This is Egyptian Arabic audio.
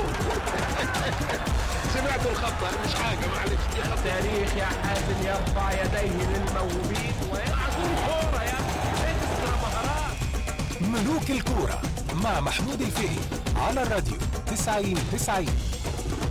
سمعتوا الخطة مش حاجة معلش دي خطة التاريخ يا حازم يرفع يديه للموهوبين ويلعبون كورة يا اكسترا مهارات ملوك الكورة مع محمود الفقي على الراديو 90 90